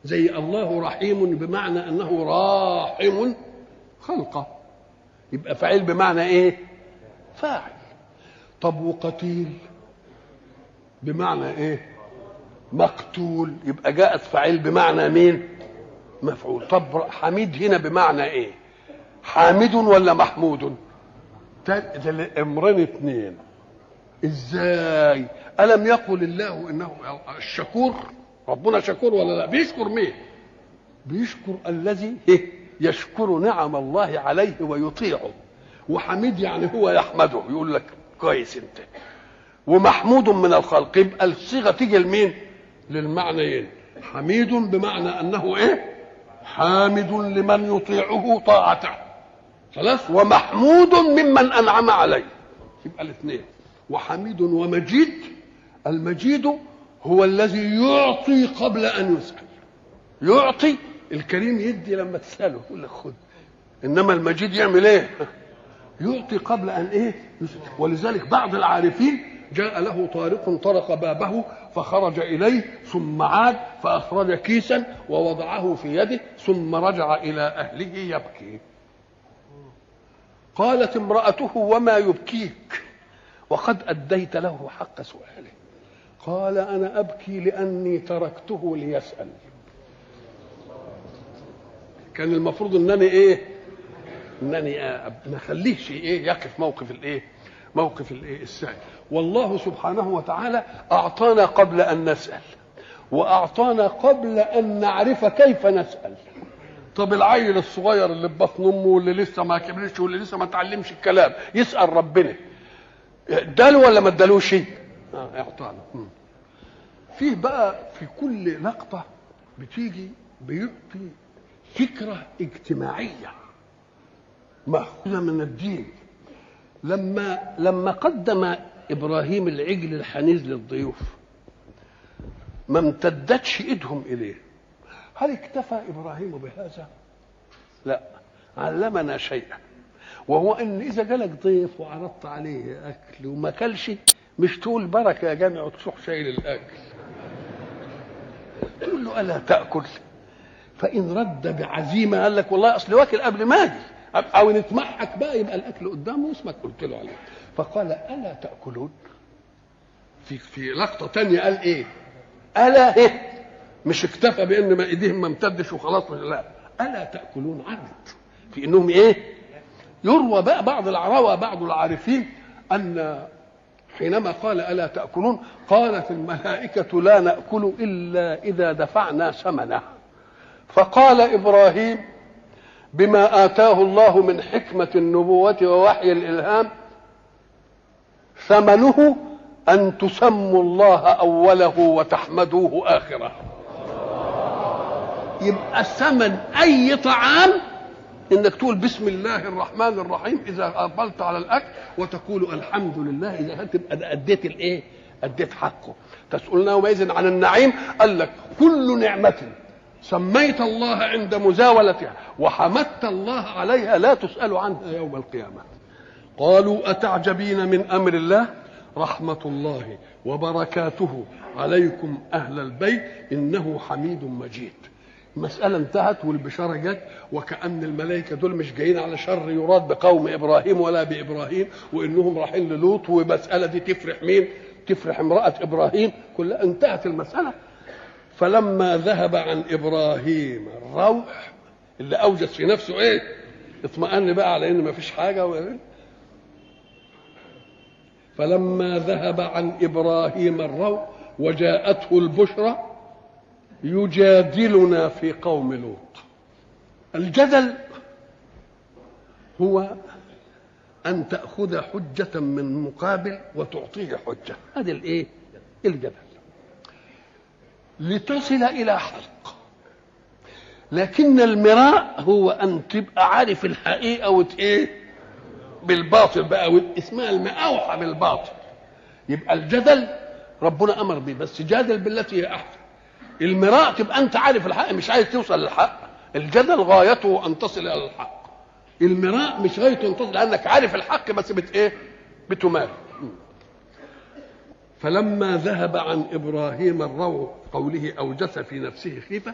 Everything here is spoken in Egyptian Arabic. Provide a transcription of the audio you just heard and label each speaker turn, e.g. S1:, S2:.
S1: زي الله رحيم بمعنى انه راحم خلقه يبقى فاعل بمعنى ايه فاعل طب وقتيل بمعنى ايه مقتول يبقى جاءت فاعل بمعنى مين مفعول طب حميد هنا بمعنى ايه حامد ولا محمود ده الامرين اثنين ازاي الم يقل الله انه الشكور ربنا شكور ولا لا بيشكر مين بيشكر الذي يشكر نعم الله عليه ويطيعه وحميد يعني هو يحمده يقول لك كويس انت ومحمود من الخلق يبقى الصيغه تيجي لمين للمعنيين حميد بمعنى انه ايه حامد لمن يطيعه طاعته خلاص ومحمود ممن انعم عليه يبقى الاثنين وحميد ومجيد المجيد هو الذي يعطي قبل ان يسال يعطي الكريم يدي لما تساله يقول لك خد انما المجيد يعمل ايه يعطي قبل ان ايه يسأل. ولذلك بعض العارفين جاء له طارق طرق بابه فخرج اليه ثم عاد فاخرج كيسا ووضعه في يده ثم رجع الى اهله يبكي قالت امراته وما يبكيك وقد اديت له حق سؤاله قال انا ابكي لاني تركته ليسال كان المفروض انني ايه انني ما اخليهش ايه يقف موقف الايه موقف الايه السائل والله سبحانه وتعالى اعطانا قبل ان نسال واعطانا قبل ان نعرف كيف نسال طب العيل الصغير اللي في بطن امه واللي لسه ما كبرش واللي لسه ما اتعلمش الكلام يسال ربنا اداله ولا ما ادالوش اه اعطانا فيه بقى في كل لقطه بتيجي بيعطي فكره اجتماعيه ماخوذه من الدين لما لما قدم ابراهيم العجل الحنيذ للضيوف ما امتدتش ايدهم اليه هل اكتفى ابراهيم بهذا لا علمنا شيئا وهو ان اذا جالك ضيف وعرضت عليه اكل وما كلش مش تقول بركه يا جامع وتروح شايل الاكل تقول له الا تاكل فان رد بعزيمه قال لك والله اصل واكل قبل ما اجي او نتمحك بقى يبقى الاكل قدامه واسمك قلت له عليه فقال الا تاكلون في في لقطه تانية قال ايه الا إيه؟ مش اكتفى بان ما ايديهم ما امتدش وخلاص لا الا تاكلون عرض في انهم ايه يروى بقى بعض العراوى بعض العارفين ان حينما قال الا تاكلون قالت الملائكه لا ناكل الا اذا دفعنا ثمنه فقال ابراهيم بما اتاه الله من حكمه النبوه ووحي الالهام ثمنه ان تسموا الله اوله وتحمدوه اخره يبقى الثمن اي طعام انك تقول بسم الله الرحمن الرحيم اذا اقبلت على الاكل وتقول الحمد لله اذا تبقى اديت الايه اديت حقه تسالنا يومئذ عن النعيم قال لك كل نعمه سميت الله عند مزاولتها وحمدت الله عليها لا تسال عنها يوم القيامه قالوا اتعجبين من امر الله رحمه الله وبركاته عليكم اهل البيت انه حميد مجيد المسألة انتهت والبشارة جت وكأن الملائكة دول مش جايين على شر يراد بقوم إبراهيم ولا بإبراهيم وإنهم رايحين للوط والمسألة دي تفرح مين؟ تفرح امرأة إبراهيم كلها انتهت المسألة فلما ذهب عن إبراهيم الروح اللي أوجد في نفسه إيه؟ اطمأن بقى على إن ما فيش حاجة و... فلما ذهب عن إبراهيم الروح وجاءته البشرى يجادلنا في قوم لوط الجدل هو ان تاخذ حجه من مقابل وتعطيه حجه هذا الايه الجدل لتصل الى حق لكن المراء هو ان تبقى عارف الحقيقه وت ايه بالباطل بقى اسمها المأوحة بالباطل يبقى الجدل ربنا امر به بس جادل بالتي هي احسن المراء تبقى انت عارف الحق مش عايز توصل للحق الجدل غايته ان تصل الى الحق المراء مش غايته ان تصل لانك عارف الحق بس بت ايه بتماري فلما ذهب عن ابراهيم الروع قوله اوجس في نفسه خيفه